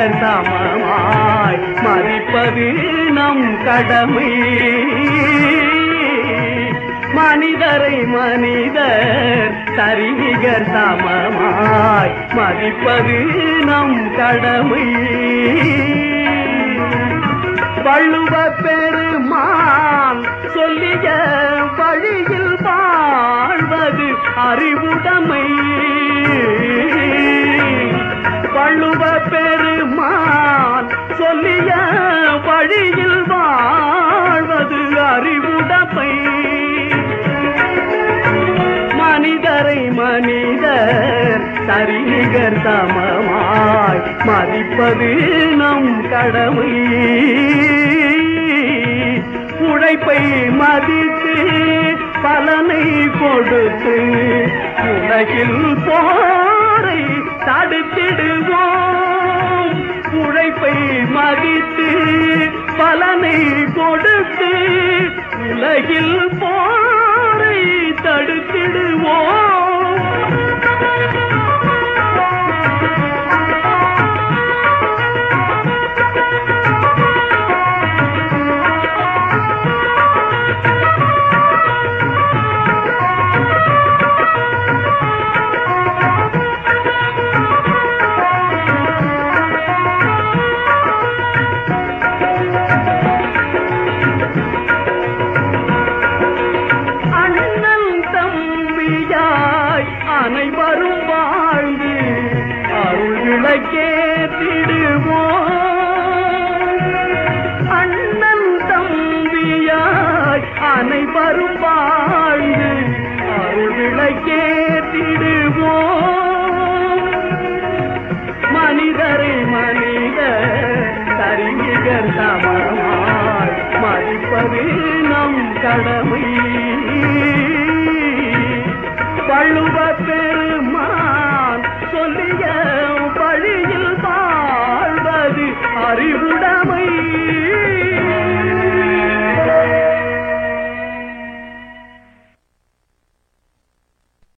சரிநிகர் சமமாய் மதிப்பது நம் கடமை மனிதரை மனிதர் சரிநிகர் சமமாய் மதிப்பது நம் கடமை வள்ளுவ பெருமான் சொல்லிய வழியில் வாழ்வது அறிவுடைமை வள்ளுவ பெருமான் சொல்லிய வழியில் வாழ்வது அறிவுடைமை மனிதரை மனிதர் சரிநிகர் சமமாய் மதிப்பது நம் கடமை உழைப்பை மதித்து பலனை கொடுத்து உலகில் போரை தடுத்திடுவோம் உழைப்பை மதித்து பலனை கொடுத்து உலகில் போரை தடுத்திடுவோம் அண்ணன் தம்பியாய் அனைவரும் வாழ்ந்து அருள் விளக்கேற்றிடுவோம் அண்ணன் தம்பியாய் அனைவரும் வாழ்ந்து அருள் விளக்கேற்றிடுவோம் மனிதரை மனிதர் சரிநிகர் சமமாய் மதிப்பது நம் கடமை வள்ளுவ பெருமான்